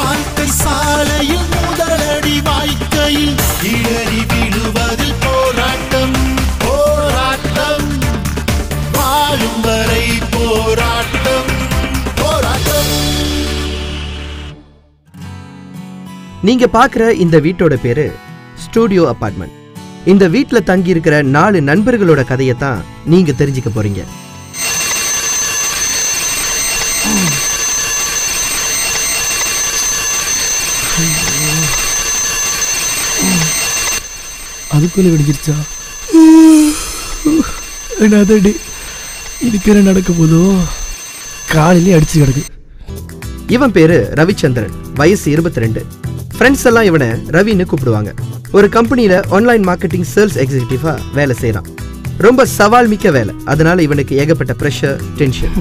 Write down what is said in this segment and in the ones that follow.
வாழ்க்கை சாலையில் முதலடி வாய்க்கையில் இடறி விழுவதில் போராட்டம் போராட்டம் வாழும் வரை போராட்டம் போராட்டம் நீங்க பார்க்குற இந்த வீட்டோட பேரு ஸ்டூடியோ அபார்ட்மெண்ட் இந்த வீட்ல தங்கி இருக்கிற நாலு நண்பர்களோட கதையை தான் நீங்க தெரிஞ்சுக்க போறீங்க அதுக்குள்ள விடிஞ்சிருச்சா என்னது டே இதுக்கு என்ன நடக்க போதோ காலையிலே அடிச்சு கிடக்கு இவன் பேரு ரவிச்சந்திரன் வயசு இருபத்தி ரெண்டு ஃப்ரெண்ட்ஸ் எல்லாம் இவனை ரவின்னு கூப்பிடுவாங்க ஒரு கம்பெனியில ஆன்லைன் மார்க்கெட்டிங் சேல்ஸ் எக்ஸிகியூட்டிவா வேலை செய்றான் ரொம்ப சவால் மிக்க வேலை அதனால இவனுக்கு ஏகப்பட்ட ப்ரெஷர் டென்ஷன்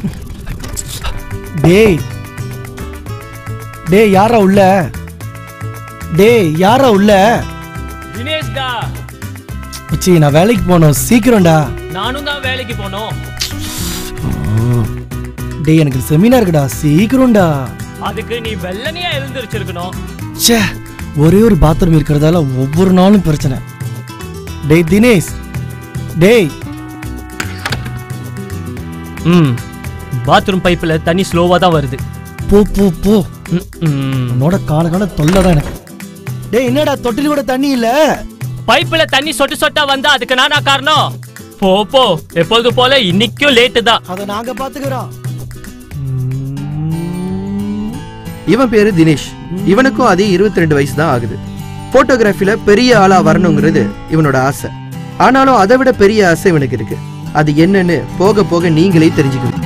டேய் டேய் யாரா உள்ள டேய் யாரா உள்ள தினேஷ்டா மச்சி நான் வேலைக்கு போகணும் சீக்கிரம்டா நானும் தான் வேலைக்கு போனோம் டேய் எனக்கு செமினார் இருக்குடா சீக்கிரம்டா அதுக்கு நீ வெள்ளனையா எழுந்திருச்சிருக்கணும் ச்சே ஒரே ஒரு பாத்ரூம் இருக்கிறதால ஒவ்வொரு நாளும் பிரச்சனை டேய் தினேஷ் டேய் ம் பாத்ரூம் பைப்ல தண்ணி ஸ்லோவா தான் வருது போ போ போ ம், ம். உன்னோட கால கால தொல்லை தான் எனக்கு டேய் என்னடா தொட்டில் கூட தண்ணி இல்ல பைப்ல தண்ணி சொட்டு சொட்டா வந்தா அதுக்கு நானா காரணம் போ போ எப்பொழுது போல இன்னைக்கும் லேட்டு தான் அதை நாங்க பாத்துக்கிறோம் இவன் பேரு தினேஷ் இவனுக்கும் அதே இருபத்தி ரெண்டு வயசு தான் ஆகுது போட்டோகிராஃபில பெரிய ஆளா வரணுங்கிறது இவனோட ஆசை ஆனாலும் அதை விட பெரிய ஆசை இவனுக்கு இருக்கு அது என்னன்னு போக போக நீங்களே தெரிஞ்சுக்கணும்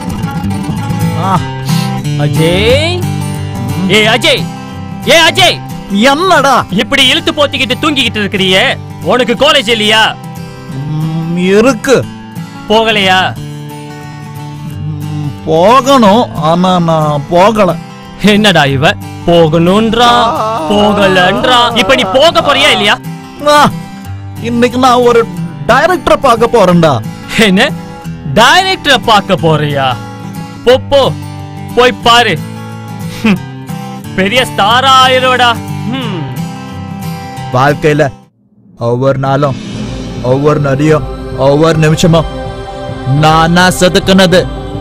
அஜய் ஏ அஜய் ஏ அஜய் என்னடா இப்படி இழுத்து போத்திக்கிட்டு தூங்கிக்கிட்டு இருக்கிறியே உனக்கு காலேஜ் இல்லையா ம், இருக்கு போகலையா ம், போகணும் ஆனா நான் போகல என்னடா இவ போகணும்ன்றா போகலன்றா இப்ப நீ போக போறியா இல்லையா ஆ, இன்னைக்கு நான் ஒரு டைரக்டரை பார்க்க போறேன்டா என்ன டைரக்டரை பார்க்க போறியா போ போ போய் பாரு ஹம். பெரிய ஸ்டாரா ஆயிருவடா ஹம். வாழ்க்கையில ஒவ்வொரு நாளும் ஒவ்வொரு நதியும் ஒவ்வொரு நிமிஷமும் நானா செதுக்குனது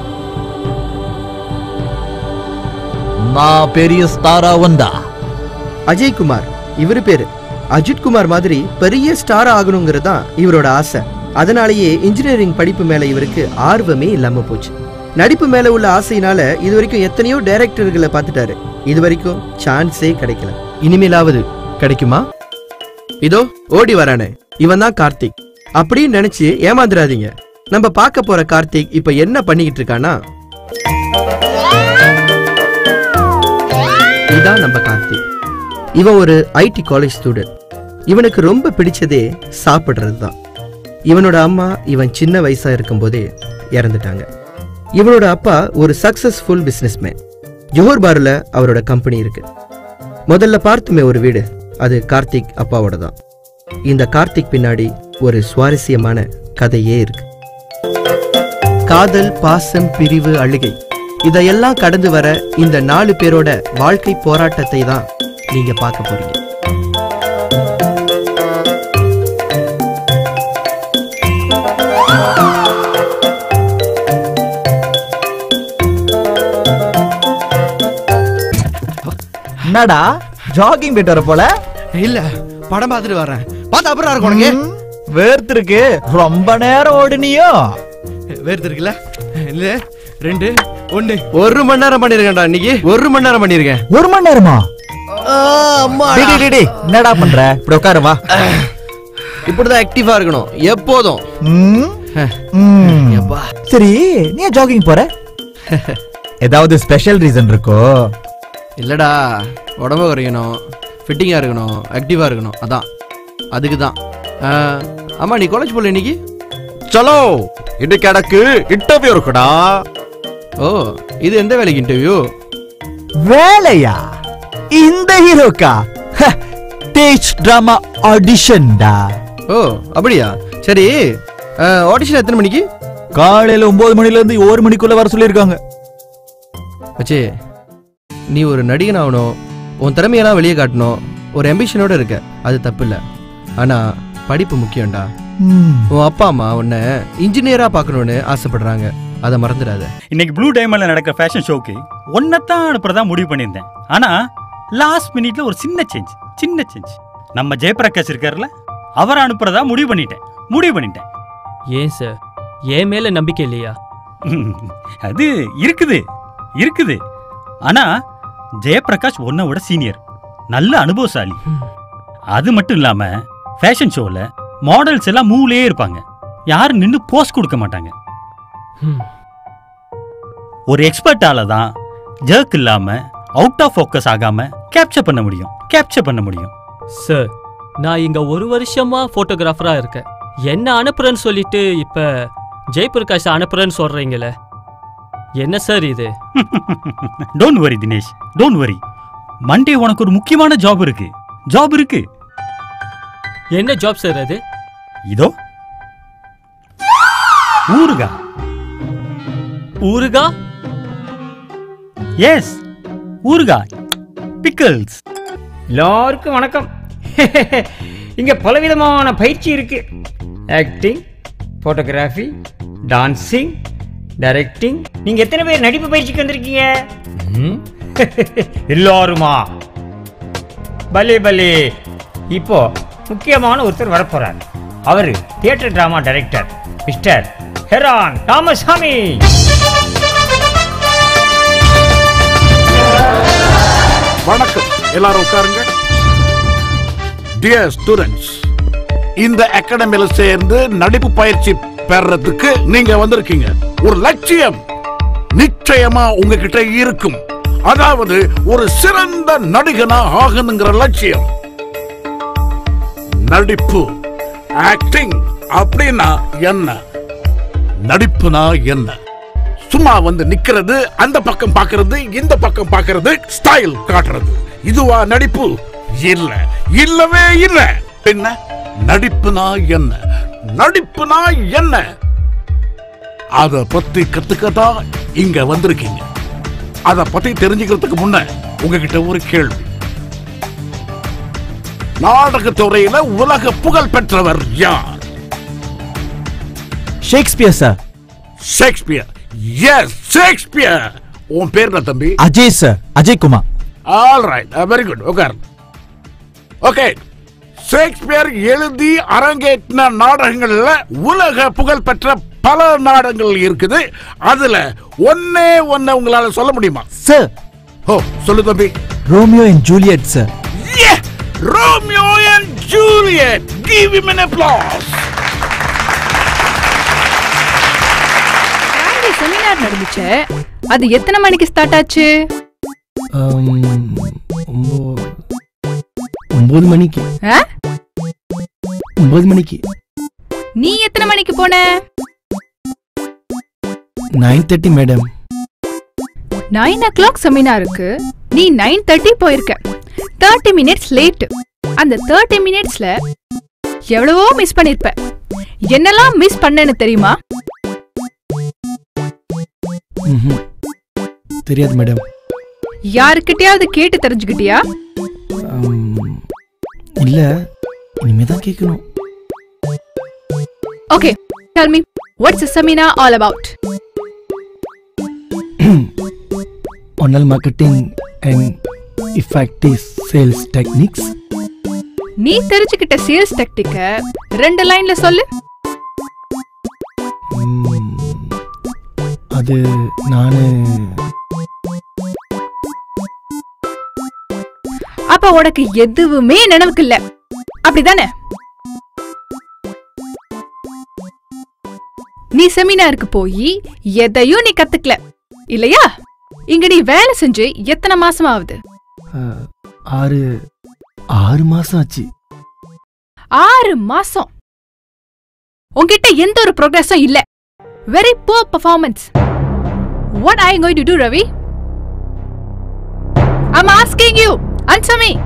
நான் பெரிய ஸ்டாரா வந்தா அஜய் குமார் இவரு பேரு அஜித் குமார் மாதிரி பெரிய ஸ்டார் ஆகணுங்கிறது தான் இவரோட ஆசை அதனாலேயே இன்ஜினியரிங் படிப்பு மேல இவருக்கு ஆர்வமே இல்லாம போச்சு நடிப்பு மேல உள்ள ஆசையினால இது வரைக்கும் எத்தனையோ டைரக்டர்களை பார்த்துட்டாரு இது வரைக்கும் சான்ஸே கிடைக்கல இனிமேலாவது கிடைக்குமா இதோ ஓடி வரானே இவன் தான் கார்த்திக் அப்படின்னு நினைச்சு ஏமாந்துடாதீங்க நம்ம பார்க்க போற கார்த்திக் இப்ப என்ன பண்ணிக்கிட்டு இருக்கானா இதான் நம்ம கார்த்திக் இவன் ஒரு ஐடி காலேஜ் ஸ்டூடெண்ட் இவனுக்கு ரொம்ப பிடிச்சதே சாப்பிடுறது தான் இவனோட அம்மா இவன் சின்ன வயசா இருக்கும்போதே இறந்துட்டாங்க இவனோட அப்பா ஒரு சக்சஸ்ஃபுல் பிசினஸ்மேன் ஜோஹர் பாருல அவரோட கம்பெனி இருக்கு முதல்ல பார்த்துமே ஒரு வீடு அது கார்த்திக் அப்பாவோட தான் இந்த கார்த்திக் பின்னாடி ஒரு சுவாரஸ்யமான கதையே இருக்கு காதல் பாசம் பிரிவு அழுகை இதையெல்லாம் கடந்து வர இந்த நாலு பேரோட வாழ்க்கை போராட்டத்தை தான் நீங்க பார்க்க போறீங்க என்னடா ஜாகிங் போயிட்டு வர போல இல்ல படம் பார்த்துட்டு வரேன் பார்த்து அப்புறம் இருக்கும் உனக்கு ம், வேர்த்திருக்கு ரொம்ப நேரம் ஓடுனியோ வேர்த்து இருக்குல்ல இல்ல ரெண்டு ஒண்ணு ஒரு மணி நேரம் பண்ணிருக்கேன்டா இன்னைக்கு ஒரு மணி நேரம் பண்ணிருக்கேன் ஒரு மணி நேரமா அம்மா டேய், டேய், டேய், டேய், என்னடா பண்ற இப்படி உட்காரு வா இப்படிதான் ஆக்டிவா இருக்கணும் எப்போதும் ம், ம். எப்பா. சரி நீ ஏன் ஜாகிங் போற ஏதாவது ஸ்பெஷல் ரீசன் இருக்கோ இல்லடா உடம்பு குறையணும் ஃபிட்டிங்கா இருக்கணும் ஆக்டிவா இருக்கணும் அதான் அதுக்கு தான் ஆமா நீ காலேஜ் போல இன்னைக்கு சலோ இன்னைக்கு எனக்கு இன்டர்வியூ இருக்குடா ஓ இது எந்த வேலைக்கு இன்டர்வியூ வேலையா இந்த ஹீரோக்கா டேஜ் டிராமா ஆடிஷன்டா ஓ அப்படியா சரி ஆடிஷன் எத்தனை மணிக்கு காலையில ஒன்பது மணில இருந்து ஒரு மணிக்குள்ள வர சொல்லியிருக்காங்க வச்சே நீ ஒரு நடிகன் ஆகணும் உன் திறமையெல்லாம் வெளியே காட்டணும் ஒரு அம்பிஷனோட இருக்க அது தப்பு இல்லை ஆனால் படிப்பு முக்கியம்டா ம், உன் அப்பா அம்மா உன்னை இன்ஜினியராக பார்க்கணுன்னு ஆசைப்படுறாங்க அதை மறந்துடாத இன்னைக்கு ப்ளூ டைமண்ட்ல நடக்கிற ஃபேஷன் ஷோக்கு ஒன்னத்தான் அனுப்புறதா முடிவு பண்ணியிருந்தேன் ஆனா லாஸ்ட் மினிட்ல ஒரு சின்ன சேஞ்ச் சின்ன சேஞ்ச் நம்ம ஜெயபிரகாஷ் இருக்காருல்ல அவரை அனுப்புறதா முடிவு பண்ணிட்டேன் முடிவு பண்ணிட்டேன் ஏன் சார் என் மேல நம்பிக்கை இல்லையா அது இருக்குது இருக்குது ஆனா ஜெயபிரகாஷ் உன்னை விட சீனியர் நல்ல அனுபவசாலி அது மட்டும் இல்லாம ஃபேஷன் ஷோல மாடல்ஸ் எல்லாம் மூவ்லயே இருப்பாங்க யாரும் நின்னு போஸ்ட் கொடுக்க மாட்டாங்க ம். ஒரு எக்ஸ்பர்ட்டால தான் ஜர்க் இல்லாம அவுட் ஆஃப் ஃபோக்கஸ் ஆகாம கேப்சர் பண்ண முடியும் கேப்சர் பண்ண முடியும் சார் நான் இங்க ஒரு வருஷமா போட்டோகிராஃபரா இருக்கேன் என்ன அனுப்புறேன்னு சொல்லிட்டு இப்ப ஜெயபிரகாஷ் அனுப்புறேன்னு சொல்றீங்களே என்ன சார் இது don't worry Dinesh don't worry Monday உனக்கு ஒரு முக்கியமான ஜாப் இருக்கு ஜாப் இருக்கு என்ன ஜாப் சார் அது இதோ ஊருகா ஊருகா எஸ் ஊருகா பிக்கல்ஸ் எல்லாருக்கும் வணக்கம் இங்க பலவிதமான பயிற்சி இருக்கு ஆக்டிங் போட்டோகிராஃபி டான்சிங் டைரக்டிங் நீங்க எத்தனை பேர் நடிப்பு பயிற்சிக்கு வந்திருக்கீங்க ம்? எல்லாருமா பலே பலே இப்போ முக்கியமான ஒருத்தர் வரப்போறார் அவரு theatre drama director mister Heron Ramasamy வணக்கம் எல்லாரும் உட்காருங்க டியர் ஸ்டூடெண்ட்ஸ் இந்த அகாடமியில சேர்ந்து நடிப்பு பயிற்சி பெறறதுக்கு நீங்க வந்திருக்கீங்க ஒரு லட்சியம் நிச்சயமா உங்ககிட்ட இருக்கும் அதாவது ஒரு சிறந்த நடிகனா ஆகணுங்கிற லட்சியம் நடிப்பு ஆக்டிங் அப்படின்னா என்ன நடிப்புனா என்ன சும்மா வந்து நிக்கிறது அந்த பக்கம் பார்க்கிறது இந்த பக்கம் பார்க்கிறது ஸ்டைல் காட்டுறது இதுவா நடிப்பு இல்ல இல்லவே இல்ல என்ன நடிப்புனா என்ன நடிப்புனா என்ன அத பத்தி கத்துக்கதா இங்க வந்திருக்கீங்க அத பத்தி தெரிஞ்சுக்கிறதுக்கு முன்ன உங்ககிட்ட ஒரு கேள்வி நாடகத்துறையில உலக புகழ் பெற்றவர் யார் Shakespeare sir Shakespeare yes Shakespeare உன் பேர் என்ன தம்பி Ajay sir Ajay Kumar all right very good உட்கார் ஓகே ஷேக்ஸ்பியர் எழுதி அரங்கேற்றின நாடகங்கள்ல உலக புகழ் பெற்ற பல நாடகங்கள் இருக்குது அதுல ஒன்னே ஒன்ன உங்களால சொல்ல முடியுமா சார் ஓ சொல்லு தம்பி Romeo and Juliet sir Yeah! Romeo and Juliet! Give him an applause! Seminar நடந்துச்சு அது எத்தனை மணிக்கு ஸ்டார்ட் ஆச்சு ஒம்பது மணிக்கு ஆ? ஒம்பது மணிக்கு நீ எத்தனை மணிக்கு போன nine thirty madam nine o'clock செமினாருக்கு நீ நைன் தேர்ட்டி போயிருக்க தேர்ட்டி மினிட்ஸ் லேட் அந்த தேர்ட்டி மினிட்ஸ்ல எவ்வளவோ மிஸ் பண்ணிருப்ப என்னெல்லாம் மிஸ் பண்ணேன்னு தெரியுமா ம்ஹும். தெரியாது மேடம் யாருக்கிட்டயாவது கேட்டு தெரிஞ்சுக்கிட்டியா இல்லை இனிமே தான் கேட்கணும் okay tell me what's the seminar all about ஒன்னல் marketing and effective sales techniques நீ தெரிஞ்சுக்கிட்ட சேல்ஸ் டெக்டிக்க ரெண்டு லைன்ல சொல்லு அது நான் அப்ப உனக்கு எதுவுமே நினைவுக்கு இல்ல அப்படிதானே நீ செமினாருக்கு போய் எதையும் நீ கத்துக்கல இல்லையா இங்க நீ வேலை செஞ்சு எத்தனை மாசம் ஆகுது ஆறு ஆறு மாதம் ஆச்சு ஆறு மாசம் உன்கிட்ட எந்த ஒரு ப்ரோக்ரஸும் இல்ல very poor performance what I going to do Ravi I'm asking you answer me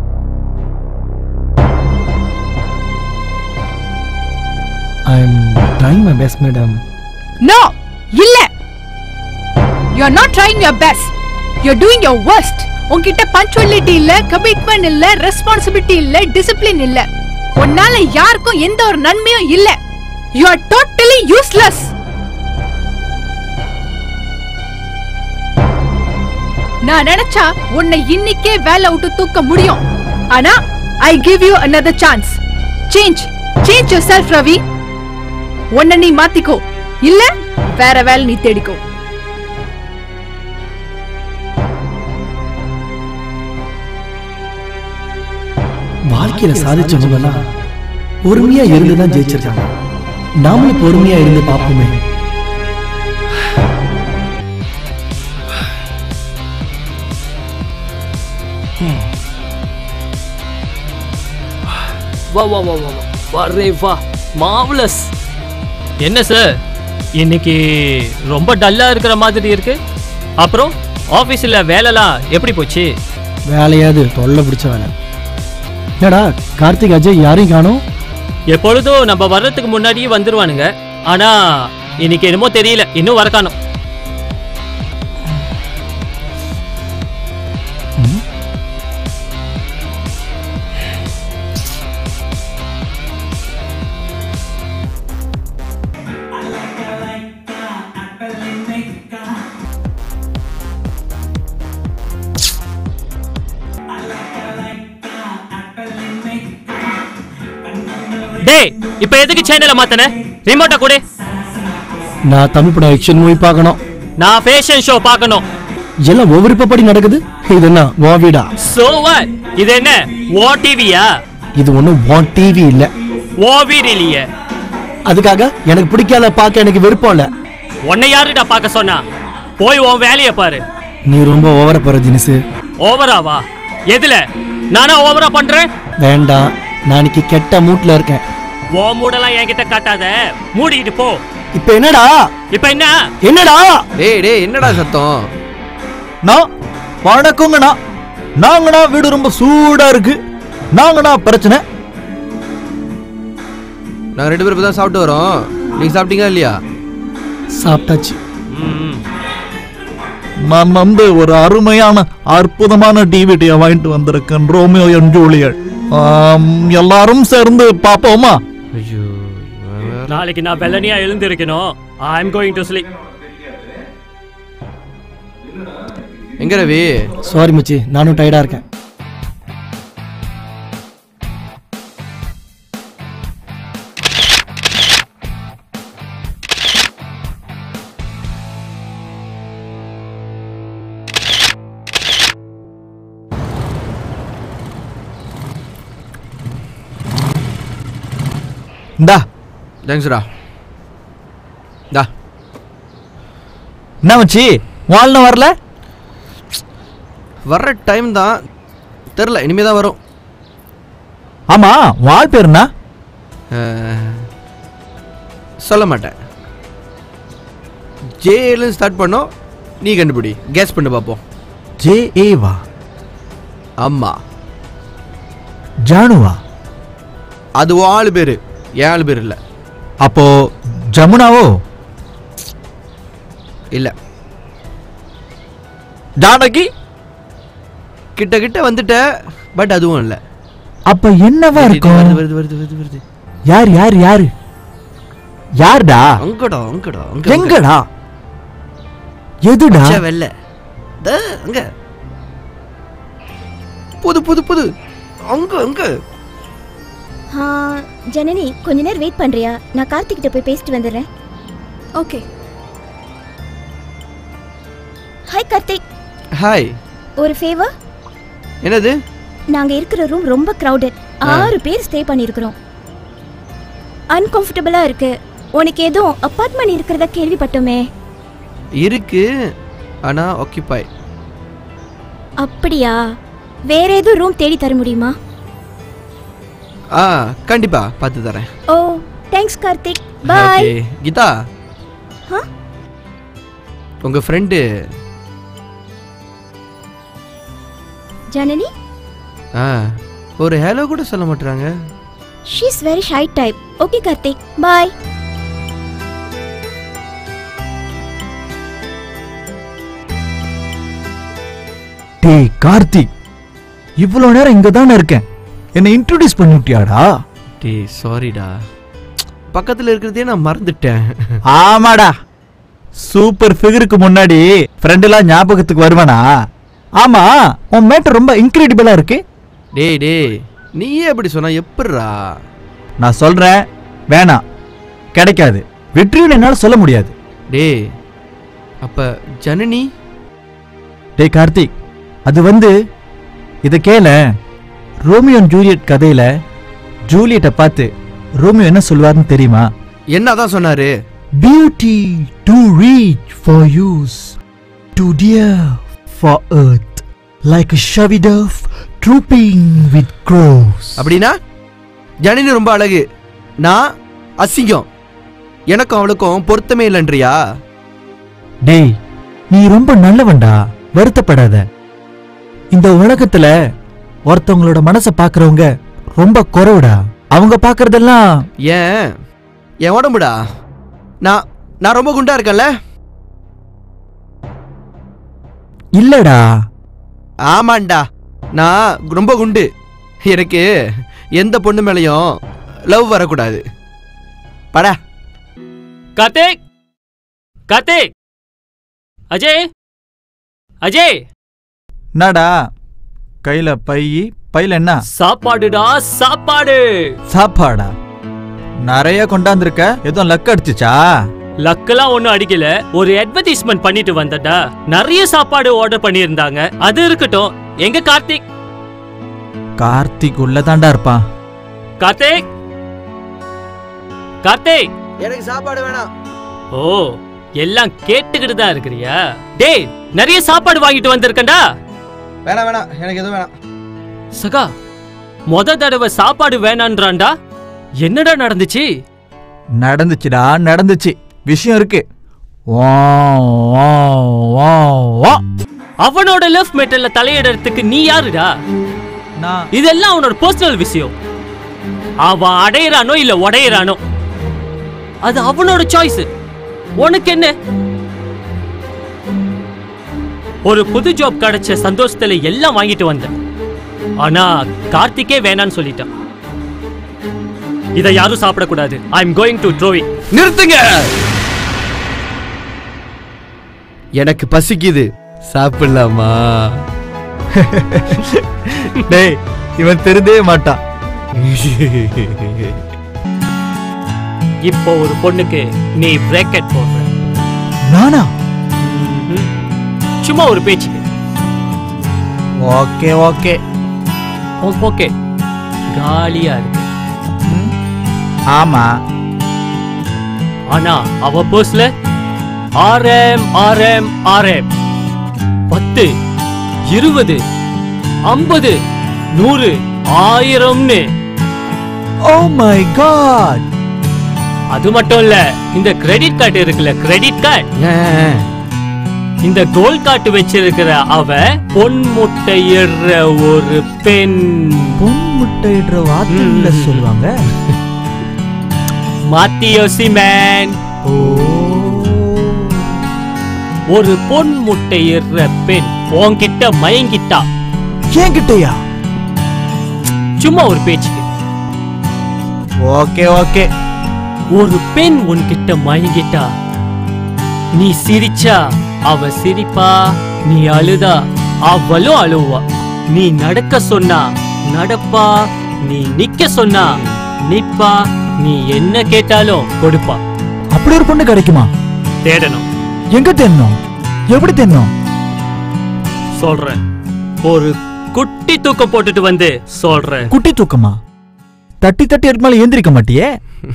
I am trying my best madam No! இல்ல! You're not trying your best. You're doing your worst. உன்கிட்ட பஞ்சுவலிட்டி இல்ல கமிட்மெண்ட் இல்ல ரெஸ்பான்சிபிலிட்டி இல்ல discipline இல்ல உன்னால யாருக்கும் எந்த ஒரு நன்மையும் இல்ல யூ ஆர் டோட்டலி யூஸ்லெஸ் நான் நினைச்சா உன்னை இன்னைக்கே வேலை விட்டு தூக்க முடியும் ஆனா I give you another chance change change yourself Ravi உன்னை நீ மாத்திக்கோ இல்ல வேற வேலை நீ தேடிக்கோ வாழ்க்கையில சாதிச்சவங்க எல்லாம் பொறுமையா இருந்துதான் ஜெயிச்சிருக்காங்க நாமளும் பொறுமையா இருந்து பார்ப்போமே வா வா வா வா வா. வரே வா மாவலஸ் என்ன சார் இன்னைக்கு ரொம்ப டல்லா இருக்கிற மாதிரி இருக்கு அப்புறம் ஆபீஸ்ல வேலைலாம் எப்படி போச்சு வேலையாது தொல்லை பிடிச்ச வேலை என்னடா கார்த்திக் அஜய் யாரையும் காணோம் எப்பொழுதும் நம்ம வர்றதுக்கு முன்னாடியே வந்துருவானுங்க ஆனா இன்னைக்கு என்னமோ தெரியல இன்னும் வர காணோம் டேய் இப்ப எதுக்கு சேனலை மாத்தன ரிமோட்டை கொடு நான் தமிழ் படம் ஆக்ஷன் மூவி பார்க்கணும் நான் ஃபேஷன் ஷோ பார்க்கணும் எல்லாம் ஒவ்வொரு படி நடக்குது இது என்ன உன் வீடா சோ வாட் இது என்ன ஓ டிவியா இது ஒண்ணும் உன் டிவி இல்ல ஓ வீடு இல்லையே அதுக்காக எனக்கு பிடிக்காத பார்க்க எனக்கு விருப்பம் இல்ல உன்னை யாருடா பார்க்க சொன்னா போய் உன் வேலையை பாரு நீ ரொம்ப ஓவர போற தினசு ஓவராவா எதுல நானா ஓவரா பண்றேன் வேண்டாம் நான் இன்னைக்கு கெட்ட மூட்ல இருக்கேன் ஓ மூடெல்லாம் என்கிட்ட காட்டாத மூடிட்டு போ இப்ப என்னடா இப்ப என்ன என்னடா டேய் டேய் என்னடா சத்தம் நான் வணக்கங்கண்ணா நாங்கண்ணா வீடு ரொம்ப சூடா இருக்கு நாங்கண்ணா பிரச்சனை நாங்க ரெண்டு பேரும் தான் சாப்பிட்டு வரோம் நீங்க சாப்பிட்டீங்களா இல்லையா சாப்பிட்டாச்சு நான் வந்து ஒரு அருமையான அற்புதமான டிவிடியை வாங்கிட்டு வந்திருக்கேன் ரோமியோ என் ஜூலியட் ஆம், எல்லாரும் சேர்ந்து பாப்போமா ஐயோ நாளைக்கு நான் வெள்ளனியா எழுந்திருக்கணும் I am going to sleep எங்க ரவி சாரி மச்சி நானும் டயர்டா இருக்கேன் இந்தா தேங்க்ஸ்டா டா என்ன மச்சி வாழ்னு வரல வர்ற டைம் தான் தெரில இனிமே தான் வரும் ஆமா வாழ் பேர் என்ன அஹ், சொல்ல மாட்டேன் ஜேல ஸ்டார்ட் பண்ணோம் நீ கண்டுபிடி கேஸ் பண்ணி பார்ப்போம் ஜே ஏவா ஆமா ஜானுவா அது உன் ஆளு பேரு என் ஆளு பேர் இல்லை அப்போ ஜமுனாவோ இல்லை ஜானகி கிட்ட கிட்ட வந்துட்ட பட் அதுவும் இல்லை அப்ப என்னவா வருது இருக்கும் வருது வருது வருது வருது யார் யார் யாரு யார்டா அங்கடா அங்கடா அங்க எங்கடா எதுடா பச்சை வெள்ளை த, அங்க புது புது புது அங்க அங்க ஆ, ஜனனி கொஞ்ச நேரம் வெயிட் பண்றியா நான் கார்த்திக் கிட்ட போய் பேசிட்டு வந்துடுறேன் ஓகே ஹாய் கார்த்திக் ஹாய் ஒரு ஃபேவர் என்னது நாங்க இருக்கிற ரூம் ரொம்ப கிரவுடட் ஆறு பேர் ஸ்டே பண்ணியிருக்கிறோம் அன்கம்ஃபர்டபுளா இருக்கு உனக்கு எதுவும் அப்பார்ட்மெண்ட் இருக்கிறதா கேள்விப்பட்டோமே இருக்கு ஆனா ஆக்கிபாய் அப்படியா வேற எதுவும் ரூம் தேடி தர முடியுமா ஆ கண்டிப்பா பார்த்து தரேன் oh thanks Karthik bye Okay. Geetha Huh? உங்க ஃப்ரெண்டு ஜனனி ஆ ஒரு ஹலோ கூட சொல்ல மாட்டாங்க she's very shy type okay Karthik bye டேய் கார்த்திக் இவ்வளோ நேரம் இங்க தானே இருக்கேன் என்னை இன்ட்ரோடியூஸ் பண்ணிவிட்டியாடா டேய் சாரிடா பக்கத்துல இருக்கிறதே நான் மறந்துட்டேன் ஆமாடா சூப்பர் ஃபிகருக்கு முன்னாடி ஃப்ரெண்டெல்லாம் ஞாபகத்துக்கு வருவானா ஆமா உன் மேட்டர் ரொம்ப இன்க்ரெடிபிளா இருக்கு டேய் டேய் நீயே அப்படி சொன்னா எப்படிரா நான் சொல்றேன் வேணாம் கிடைக்காது வெற்றின்னு என்னால சொல்ல முடியாது டேய் அப்ப ஜனனி டேய் கார்த்திக் அது வந்து இத கேள ரோமியோ அண்ட் ஜூலியட் கதையில ஜூலியட்டை பார்த்து ரோமியோ என்ன சொல்வாருன்னு தெரியுமா என்னதான் சொன்னாரு beauty too rich for use too dear for earth like a shabby dove trooping with crows அப்படின்னா ஜனனி ரொம்ப அழகு நான் அசிங்கம் எனக்கும் அவளுக்கும் பொருத்தமே இல்லைன்றியா டேய் நீ ரொம்ப நல்லவன்டா வருத்தப்படாத இந்த உலகத்துல ஒருத்தவங்களோட மனசை பாக்குறவங்க ரொம்ப குறைவுடா அவங்க பாக்குறதெல்லாம் ஏன் என் உடம்புடா நான் நான் ரொம்ப குண்டா இருக்கேன்ல இல்லடா ஆமாண்டா நான் ரொம்ப குண்டு எனக்கு எந்த பொண்ணு மேலேயும் லவ் வரக்கூடாது படா கார்த்திக் கார்த்திக் அஜய் அஜய் என்னடா கையில பை பையில என்ன சாப்பாடுடா சாப்பாடு சாப்பாடா நிறைய கொண்டாந்துருக்க எதுவும் லக் அடிச்சுச்சா லக்கெல்லாம் ஒண்ணும் அடிக்கல ஒரு அட்வர்டைஸ்மெண்ட் பண்ணிட்டு வந்தடா நிறைய சாப்பாடு ஆர்டர் பண்ணியிருந்தாங்க அது இருக்கட்டும் எங்க கார்த்திக் கார்த்திக் உள்ளதாண்டா இருப்பான் கார்த்திக் கார்த்திக் எனக்கு சாப்பாடு வேணாம் ஓ எல்லாம் கேட்டுக்கிட்டு தான் இருக்கிறியா டேய் நிறைய சாப்பாடு வாங்கிட்டு வந்திருக்கேன்டா வேணாம் வேணாம் எனக்கு எதுவும் வேணாம் சகா முத தடவை சாப்பாடு வேணான்றான்டா என்னடா நடந்துச்சு நடந்துச்சுடா நடந்துச்சு விஷயம் இருக்கு வா, வா, வா, வா. அவனோட லவ் மெட்டல்ல தலையிடறதுக்கு நீ யாருடா நான் இதெல்லாம் அவனோட பர்சனல் விஷயம் அவன் அடையறானோ இல்ல உடையறானோ அது அவனோட சாய்ஸ் உனக்கு என்ன ஒரு புது ஜாப் கிடைச்ச சந்தோஷத்துல எல்லாம் வாங்கிட்டு வந்தேன் ஆனா கார்த்திகே வேணான்னு சொல்லிட்டான் இதை யாரும் சாப்பிடக்கூடாது I am going to throw it நிறுத்துங்க எனக்கு பசிக்குது சாப்பிடலாமா டேய் இவன் தெரிந்தே மாட்டான் இப்போ ஒரு பொண்ணுக்கு நீ பிரேக்கெட் போடுற நானா ம்ஹும். சும்மா ஒரு பேச்சுக்கு ஓகே ஓகே ஓகே காலியா இருக்கு ஆமா ஆனா அவ பர்ஸ்ல ஆர்எம் ஆர்எம் ஆர்எம் பத்து இருபது ஐம்பது நூறு ஆயிரம்னு ஓ மை காட் அது மட்டும் இல்ல இந்த கிரெடிட் கார்டு இருக்குல்ல கிரெடிட் கார்டு இந்த கோல்ட் கார்டு வச்சிருக்கிற அவ பொன் முட்டையிடுற ஒரு பெண் பொன் முட்டையிடுற வார்த்தையில ம். சொல்லுவாங்க மாத்தி யோசி மேன் ஓ ஒரு பொன் முட்டையிடுற பெண் உன்கிட்ட மயங்கிட்டா என்கிட்டயா சும்மா ஒரு பேச்சுக்கு ஓகே ஓகே ஒரு பெண் உன்கிட்ட மயங்கிட்டா நீ சிரிச்சா அவ சிரிப்பா நீ அழுதா அவளும் அழுவா நீ நடக்க சொன்னா நடப்பா நீ நிக்க சொன்னா நிப்பா நீ என்ன கேட்டாலும் கொடுப்பா அப்படி ஒரு பொண்ணு கிடைக்குமா தேடணும் எங்க தென்னும் எப்படி தென்னும் சொல்றேன் ஒரு குட்டி தூக்கம் போட்டுட்டு வந்து சொல்றேன் குட்டி தூக்கமா தட்டி தட்டி எடுத்து மேல ஏந்திரிக்க மாட்டியே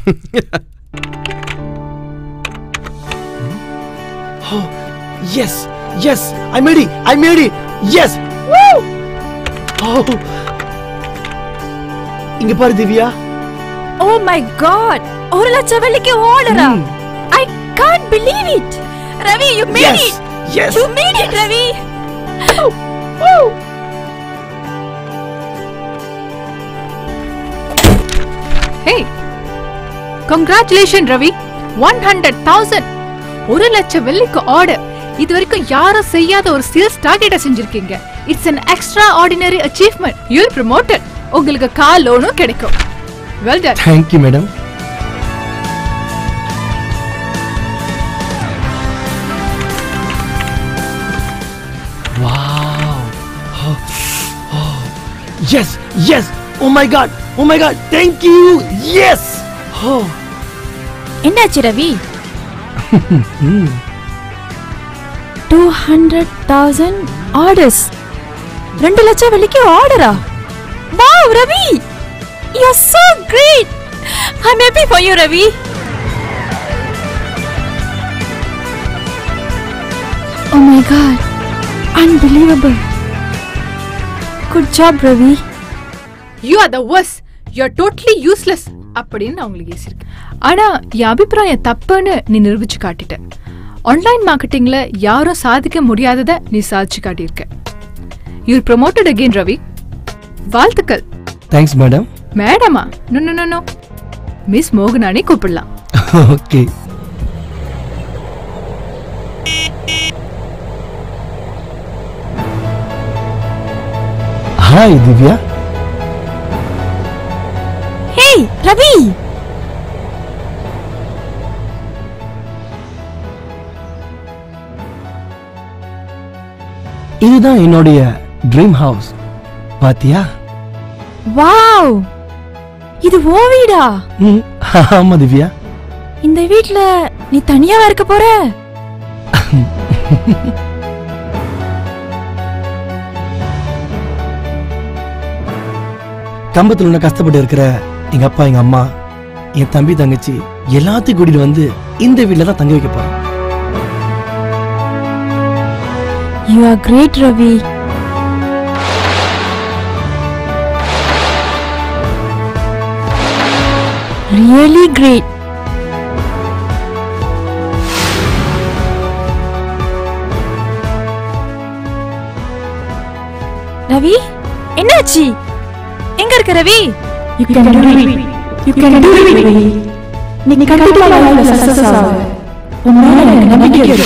yes yes I made I made yes இங்க பாரு திவ்யா ஓ மை காட் ஒரு லட்சம் வெள்ளிக்கு ஓடுறா I can't believe it Ravi you made Yes, it yes. You made it Ravi hey congratulation Ravi one hundred thousand ஒரு லட்சம் வெள்ளிக்கு ஆர்டர் இது வரைக்கும் யாரும் செய்யாத ஒரு சேல்ஸ் டார்கெட்டை செஞ்சிருக்கீங்க it's an extraordinary achievement you promoted உங்களுக்கு கார் லோனும் கிடைக்கும் well done thank you madam Wow. Oh, oh. Yes, yes. Oh my god. Oh my god. Thank you. Yes. Oh. என்னாச்சு Ravi Hmm. Two hundred thousand orders ரெண்டு லட்சம் வெள்ளிக்கு ஆர்டரா wow Ravi you are so great I am happy for you Ravi oh my god unbelievable good job Ravi you are the worst you are totally useless அப்படின்னு நான் உங்களுக்கு ஏசிருக்கேன் ஆனா என் அபிப்பிராயம் தப்புன்னு நீ நிரூபிச்சு காட்டிட்ட ஆன்லைன் மார்க்கெட்டிங்ல யாரும் சாதிக்க முடியாததை நீ சாதிச்சு காட்டியிருக்க யூ ப்ரொமோட்டட் அகெயின் ரவி வாழ்த்துக்கள் தேங்க்ஸ் மேடம் மேடமா no no no no miss மோகனானே கூப்பிடலாம் okay hi Divya hey Ravi இதுதான் என்னுடைய ட்ரீம் ஹவுஸ் பாத்தியா வாவ் இது ஓ வீடா ம், ஆமா திவ்யா இந்த வீட்ல நீ தனியாவா இருக்க போற கம்பத்துல உள்ள கஷ்டப்பட்டு இருக்கிற எங்க அப்பா எங்க அம்மா என் தம்பி தங்கச்சி எல்லாத்தையும் கூட்டிட்டு வந்து இந்த வீட்ல தான் தங்க வைக்க போறேன் you are great Ravi really great Ravi என்னாச்சு எங்க இருக்க Ravi you can do it you can do it Ravi நீ கண்டிப்பா லைஃப்ல சக்சஸ் ஆவ உன் மேல எனக்கு நம்பிக்கை இருக்கு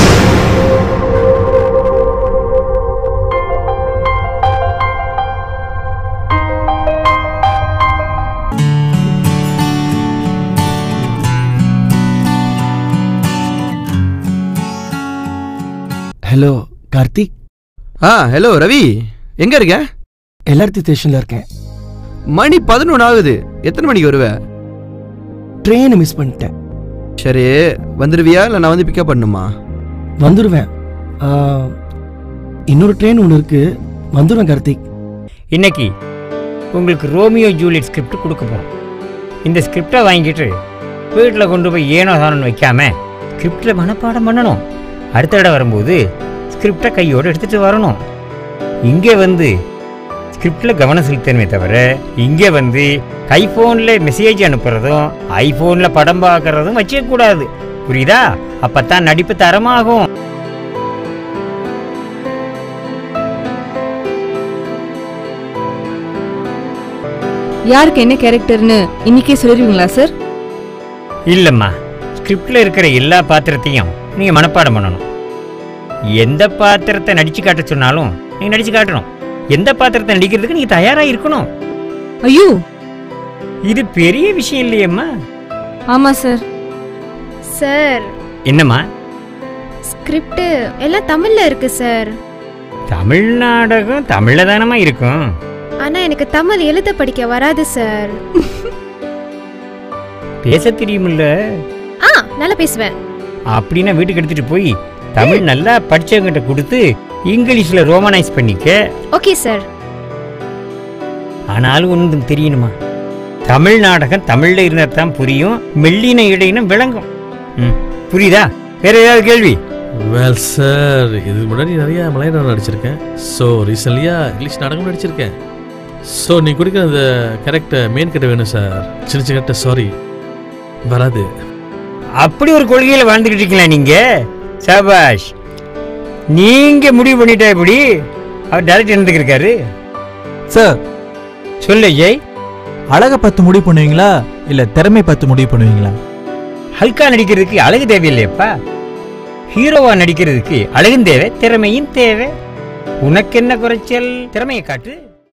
ஹலோ கார்த்திக் ஆ ஹலோ ரவி எங்க இருக்க எல்ஆர்டி ஸ்டேஷன்ல இருக்கேன் மணி பதினொன்று ஆகுது எத்தனை மணிக்கு வருவ ட்ரெயினை மிஸ் பண்ணிட்டேன் சரி வந்துடுவியா இல்லை நான் வந்து பிக்கப் பண்ணுமா வந்துடுவேன் ஆ, இன்னொரு ட்ரெயின் ஒன்று இருக்கு வந்துடுவேன் கார்த்திக் இன்னைக்கு உங்களுக்கு ரோமியோ ஜூலியட் ஸ்கிரிப்ட் கொடுக்க போகிறோம் இந்த ஸ்கிரிப்டை வாங்கிட்டு வீட்டில் கொண்டு போய் ஏனோ தானோன்னு வைக்காம ஸ்கிரிப்டில் மனப்பாடம் பண்ணணும் அடுத்த தடவை வரும்போது ஸ்கிரிப்டை கையோடு எடுத்துகிட்டு வரணும் இங்கே வந்து ஸ்கிரிப்டில் கவனம் செலுத்தணுமே தவிர இங்கே வந்து ஐஃபோனில் மெசேஜ் அனுப்புறதும் ஐஃபோனில் படம் பார்க்கறதும் வச்சுக்கக்கூடாது புரியுதா அப்பத்தான் நடிப்பு தரமாகும் யாருக்கு என்ன கேரக்டர்னு இன்னைக்கே சொல்லிடுவீங்களா சார் இல்லைம்மா ஸ்கிரிப்டில் இருக்கிற எல்லா பாத்திரத்தையும் நீங்கள் மனப்பாடம் பண்ணணும் எந்த பாத்திரத்தை நடிச்சு காட்ட சொன்னாலும் நீங்கள் நடிச்சு காட்டணும் எந்த பாத்திரத்தை நடிக்கிறதுக்கு நீங்கள் தயாராக இருக்கணும் ஐயோ இது பெரிய விஷயம் இல்லையேம்மா ஆமா சார் சார் என்னம்மா ஸ்கிரிப்ட் எல்லாம் தமிழ்ல இருக்கு சார் தமிழ் நாடகம் தமிழில் தானம்மா இருக்கும் ஆனா எனக்கு தமிழ் எழுத படிக்க வராது சார் பேச தெரியுமில்ல ஆ நல்லா பேசுவேன் அப்படின்னா வீட்டுக்கு எடுத்துட்டு போய் தமிழ் நல்லா படிச்சவங்கிட்ட கொடுத்து இங்கிலீஷ்ல ரோமனைஸ் பண்ணிக்க ஓகே சார் ஆனாலும் ஒன்றும் தெரியணுமா தமிழ் நாடகம் தமிழ்ல இருந்தா தான் புரியும் மெல்லின இடையினம் விளங்கும் ம், புரியுதா வேற ஏதாவது கேள்வி வெல் சார் இதுக்கு முன்னாடி நிறைய மலையாளம் நடிச்சிருக்கேன் ஸோ ரீசெண்ட்லியாக இங்கிலீஷ் நாடகம் நடிச்சிருக்கேன் ஸோ நீ கொடுக்குற அந்த கேரக்டர் மெயின் கிட்ட வேணும் சார் சின்ன சின்ன கரெக்டர் சாரி வராது அப்படி ஒரு கொள்கையில வாழ்ந்துகிட்டு இருக்கீங்களா நீங்க சபாஷ் நீங்க முடிவு பண்ணிட்டா இப்படி அவர் டேரக்டர் இருந்துருக்காரு சார் சொல்லு ஜெய் அழக பார்த்து முடிவு பண்ணுவீங்களா இல்ல திறமை பார்த்து முடிவு பண்ணுவீங்களா ஹல்கா நடிக்கிறதுக்கு அழகு தேவையில்லையப்பா ஹீரோவா நடிக்கிறதுக்கு அழகும் தேவை திறமையும் தேவை உனக்கு என்ன குறைச்சல் திறமையை காட்டு